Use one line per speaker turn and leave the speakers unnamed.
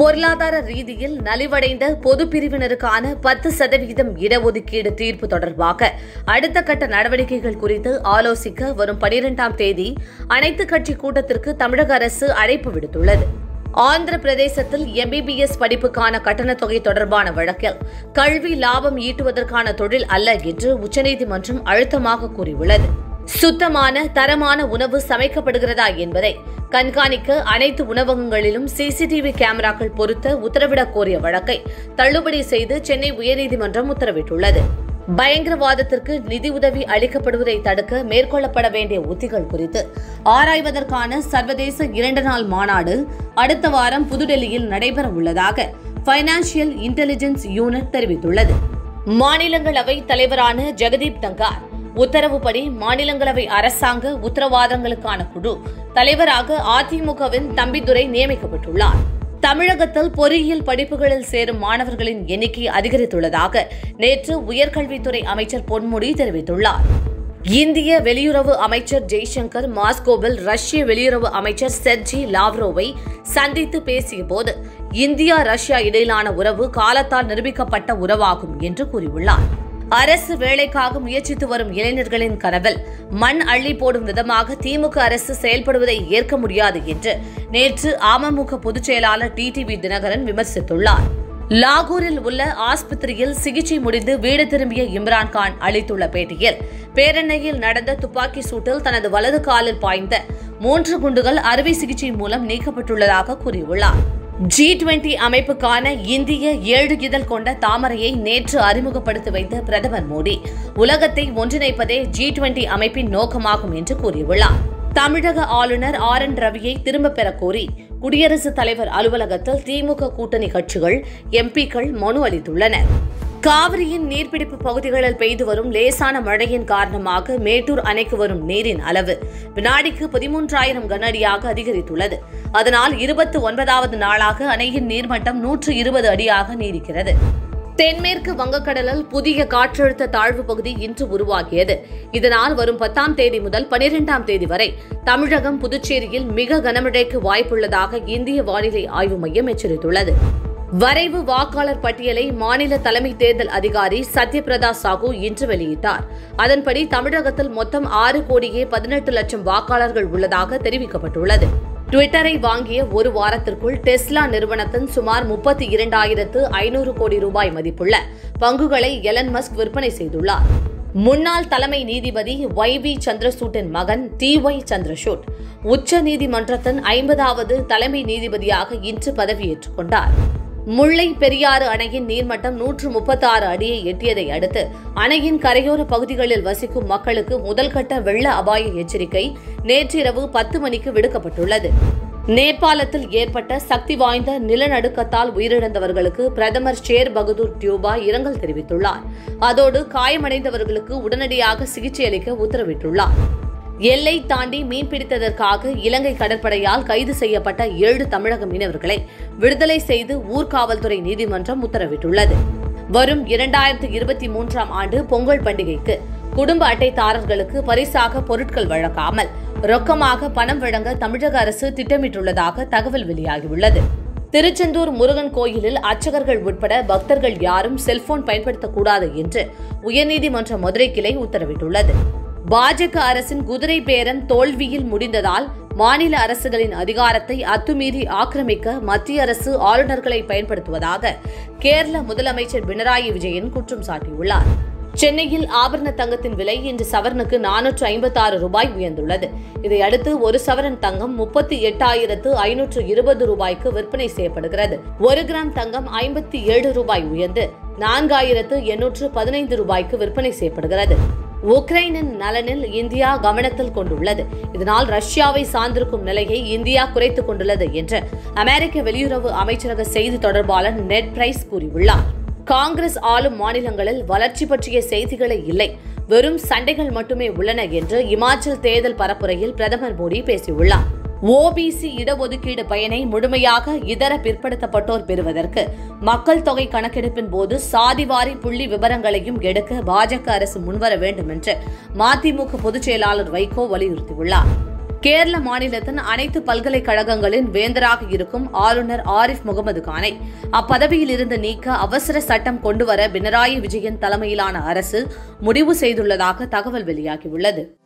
பொருளாதார ரீதியில் நலிவடைந்த பொது பிரிவினருக்கான பத்து சதவிகிதம் இடஒதுக்கீடு தீர்ப்பு தொடர்பாக அடுத்த கட்ட நடவடிக்கைகள் குறித்து ஆலோசிக்க வரும் பனிரெண்டாம் தேதி அனைத்துக் கட்சி கூட்டத்திற்கு தமிழக அரசு அழைப்பு விடுத்துள்ளது ஆந்திர பிரதேசத்தில் எம்பிபிஎஸ் படிப்புக்கான கட்டணத் தொகை தொடர்பான வழக்கில் கல்வி லாபம் ஈட்டுவதற்கான தொழில் அல்ல என்று உச்சநீதிமன்றம் அழுத்தமாக கூறியுள்ளது சுத்தமான தரமான உணவு சமைக்கப்படுகிறதா என்பதை கண்காணிக்க அனைத்து உணவகங்களிலும் சிசிடிவி கேமராக்கள் பொருத்த உத்தரவிடக் கோரிய வழக்கை தள்ளுபடி செய்து சென்னை உயர்நீதிமன்றம் உத்தரவிட்டுள்ளது பயங்கரவாதத்திற்கு நிதியுதவி அளிக்கப்படுவதை தடுக்க மேற்கொள்ளப்பட வேண்டிய உத்திகள் குறித்து ஆராய்வதற்கான சர்வதேச இரண்டு நாள் மாநாடு அடுத்த வாரம் புதுடெல்லியில் நடைபெற உள்ளதாக பைனான்சியல் இன்டெலிஜென்ஸ் யூனிட் தெரிவித்துள்ளது மாநிலங்களவை தலைவரான ஜெகதீப் தங்கார் உத்தரவுப்படி மாநிலங்களவை அரசாங்க உத்தரவாதங்களுக்கான குழு தலைவராக அதிமுகவின் தம்பிதுரை நியமிக்கப்பட்டுள்ளார் தமிழகத்தில் பொறியியல் படிப்புகளில் சேரும் மாணவர்களின் எண்ணிக்கை அதிகரித்துள்ளதாக நேற்று உயர்கல்வித்துறை அமைச்சர் பொன்முடி தெரிவித்துள்ளார் இந்திய வெளியுறவு அமைச்சர் ஜெய்சங்கர் மாஸ்கோவில் ரஷ்ய வெளியுறவு அமைச்சர் செர்ஜி லாவ்ரோவை சந்தித்து பேசியபோது இந்தியா ரஷ்யா இடையிலான உறவு காலத்தால் நிரூபிக்கப்பட்ட உறவாகும் என்று கூறியுள்ளார் அரசு வேலைக்காக முயற்சித்து வரும் இளைஞர்களின் கனவில் மண் அள்ளி போடும் விதமாக திமுக அரசு செயல்படுவதை ஏற்க முடியாது என்று நேற்று அமமுக பொதுச் செயலாளர் டிடிவி தினகரன் விமர்சித்துள்ளார் லாகூரில் உள்ள ஆஸ்பத்திரியில் சிகிச்சை முடிந்து வீடு திரும்பிய இம்ரான்கான் அளித்துள்ள பேட்டியில் பேரண்ணையில் நடந்த துப்பாக்கி சூட்டில் தனது வலது காலில் பாய்ந்த மூன்று குண்டுகள் அறுவை சிகிச்சை மூலம் நீக்கப்பட்டுள்ளதாக கூறியுள்ளார் ஜி டுவெண்டி அமைப்புக்கான இந்திய ஏழு இதழ் கொண்ட தாமரையை நேற்று அறிமுகப்படுத்தி வைத்த பிரதமர் மோடி உலகத்தை ஒன்றிணைப்பதே ஜி டுவெண்டி அமைப்பின் நோக்கமாகும் என்று கூறியுள்ளார் தமிழக ஆளுநர் ஆர் என் ரவியை திரும்பப் பெறக் கோரி குடியரசுத் தலைவர் அலுவலகத்தில் திமுக கூட்டணி கட்சிகள் எம்பிக்கள் மனு அளித்துள்ளனர் காவிரியின் நீர்பிடிப்பு பகுதிகளில் பெய்து வரும் லேசான மழையின் காரணமாக மேட்டூர் அணைக்கு வரும் நீரின் அளவு வினாடிக்கு பதிமூன்றாயிரம் கனஅடியாக அதிகரித்துள்ளது அதனால் இருபத்தி ஒன்பதாவது நாளாக அணையின் நீர்மட்டம் நூற்று இருபது அடியாக நீடிக்கிறது தென்மேற்கு வங்கக்கடலில் புதிய காற்றழுத்த தாழ்வு பகுதி இன்று உருவாகியது இதனால் வரும் பத்தாம் தேதி முதல் பனிரெண்டாம் தேதி வரை தமிழகம் புதுச்சேரியில் மிக கனமழைக்கு வாய்ப்புள்ளதாக இந்திய வானிலை ஆய்வு மையம் எச்சரித்துள்ளது வரைவு வாக்காளர் பட்டியலை மாநில தலைமை தேர்தல் அதிகாரி சத்யபிரதா சாஹூ இன்று வெளியிட்டார் அதன்படி தமிழகத்தில் மொத்தம் ஆறு கோடியே பதினெட்டு லட்சம் வாக்காளர்கள் உள்ளதாக தெரிவிக்கப்பட்டுள்ளது டுவிட்டரை வாங்கிய ஒரு வாரத்திற்குள் டெஸ்லா நிறுவனத்தின் சுமார் முப்பத்தி இரண்டாயிரத்து ஐநூறு கோடி ரூபாய் மதிப்புள்ள பங்குகளை எலன் மஸ்க் விற்பனை செய்துள்ளார் முன்னாள் தலைமை நீதிபதி ஒய் வி சந்திரசூட்டின் மகன் டி ஒய் சந்திரசூட் உச்ச நீதிமன்றத்தின் ஐம்பதாவது தலைமை நீதிபதியாக இன்று பதவியேற்றுக் கொண்டார் முல்லை பெரியாறு அணையின் நீர்மட்டம் நூற்று முப்பத்தாறு அடியை எட்டியதை அடுத்து அணையின் கரையோர பகுதிகளில் வசிக்கும் மக்களுக்கு முதல்கட்ட வெள்ள அபாய எச்சரிக்கை நேற்றிரவு பத்து மணிக்கு விடுக்கப்பட்டுள்ளது நேபாளத்தில் ஏற்பட்ட சக்தி வாய்ந்த நிலநடுக்கத்தால் உயிரிழந்தவர்களுக்கு பிரதமர் ஷேர் பகதூர் டியூபா இரங்கல் தெரிவித்துள்ளார் அதோடு காயமடைந்தவர்களுக்கு உடனடியாக சிகிச்சை அளிக்க உத்தரவிட்டுள்ளார் எல்லை தாண்டி மீன்பிடித்ததற்காக இலங்கை கடற்படையால் கைது செய்யப்பட்ட ஏழு தமிழக மீனவர்களை விடுதலை செய்து ஊர்காவல்துறை நீதிமன்றம் உத்தரவிட்டுள்ளது வரும் இரண்டாயிரத்து இருபத்தி மூன்றாம் ஆண்டு பொங்கல் பண்டிகைக்கு குடும்ப அட்டைதாரர்களுக்கு பரிசாக பொருட்கள் வழங்காமல் ரொக்கமாக பணம் வழங்க தமிழக அரசு திட்டமிட்டுள்ளதாக தகவல் வெளியாகியுள்ளது திருச்செந்தூர் முருகன் கோயிலில் அர்ச்சகர்கள் உட்பட பக்தர்கள் யாரும் செல்போன் பயன்படுத்தக்கூடாது என்று உயர்நீதிமன்ற மதுரை கிளை உத்தரவிட்டுள்ளது பாஜக அரசின் குதிரை பேரம் தோல்வியில் முடிந்ததால் மாநில அரசுகளின் அதிகாரத்தை அத்துமீறி ஆக்கிரமிக்க மத்திய அரசு ஆளுநர்களை பயன்படுத்துவதாக கேரள முதலமைச்சர் பினராயி விஜயன் குற்றம் சாட்டியுள்ளார் சென்னையில் ஆபரண தங்கத்தின் விலை இன்று சவரனுக்கு நானூற்று ஐம்பத்தாறு ரூபாய் உயர்ந்துள்ளது இதையடுத்து ஒரு சவரன் தங்கம் முப்பத்தி எட்டாயிரத்து ஐநூற்று இருபது ரூபாய்க்கு விற்பனை செய்யப்படுகிறது ஒரு கிராம் தங்கம் ஐம்பத்தி ஏழு ரூபாய் உயர்ந்து நான்காயிரத்து எண்ணூற்று பதினைந்து ரூபாய்க்கு விற்பனை செய்யப்படுகிறது உக்ரைனின் நலனில் இந்தியா கவனத்தில் கொண்டுள்ளது இதனால் ரஷ்யாவை சார்ந்திருக்கும் நிலையை இந்தியா குறைத்துக் கொண்டுள்ளது என்று அமெரிக்க வெளியுறவு அமைச்சரக செய்தி தொடர்பாளர் நெட் பிரைஸ் கூறியுள்ளார் காங்கிரஸ் ஆளும் மாநிலங்களில் வளர்ச்சி பற்றிய செய்திகளே இல்லை வெறும் சண்டைகள் மட்டுமே உள்ளன என்று இமாச்சல் தேர்தல் பரப்புரையில் பிரதமர் மோடி பேசியுள்ளார் ஓபிசி இடஒதுக்கீடு பயனை முழுமையாக இதர பிற்படுத்தப்பட்டோர் பெறுவதற்கு மக்கள் தொகை கணக்கெடுப்பின் போது சாதிவாரி புள்ளி விவரங்களையும் எடுக்க பாஜக அரசு முன்வர வேண்டும் என்று மதிமுக பொதுச் செயலாளர் வைகோ வலியுறுத்தியுள்ளார் கேரள மாநிலத்தின் அனைத்து பல்கலைக்கழகங்களின் வேந்தராக இருக்கும் ஆளுநர் ஆரிஃப் முகமது கானை அப்பதவியில் இருந்து நீக்க அவசர சட்டம் கொண்டுவர பினராயி விஜயன் தலைமையிலான அரசு முடிவு செய்துள்ளதாக தகவல் வெளியாகியுள்ளது